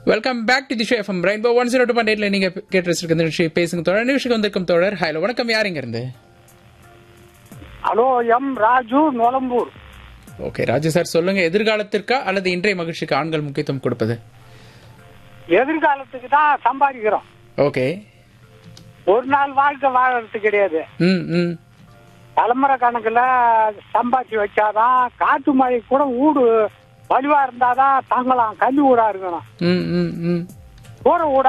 welcome back to the show FM rainbow one zero two point எயிட்ல நீங்க கேட்டு வச்சிருக்க இந்த நிகழ்ச்சி பேசுங்க தோழர் நிகழ்ச்சிக்கு வந்திருக்கும் தோழர் ஹலோ வணக்கம் யார் இங்க இருந்து hello M Raju Nolambur okay Raju sir சொல்லுங்க எதிர்காலத்திற்கா அல்லது இன்றைய மகிழ்ச்சிக்கு ஆண்கள் முக்கியத்துவம் கொடுப்பது எதிர்காலத்துக்கு தான் சம்பாதிக்கிறோம் ஓகே ஒரு நாள் வாழ்க்கை வாழறது கிடையாது ம் ம் தலைமுறை கணக்குல சம்பாதிச்சு வச்சாதான் காட்டு மழை கூட ஊடு வலுவா இருந்தாதான் தங்கலாம் கல்வி ஊடா இருக்கணும் ம் ம் ம் கூரை ஊடா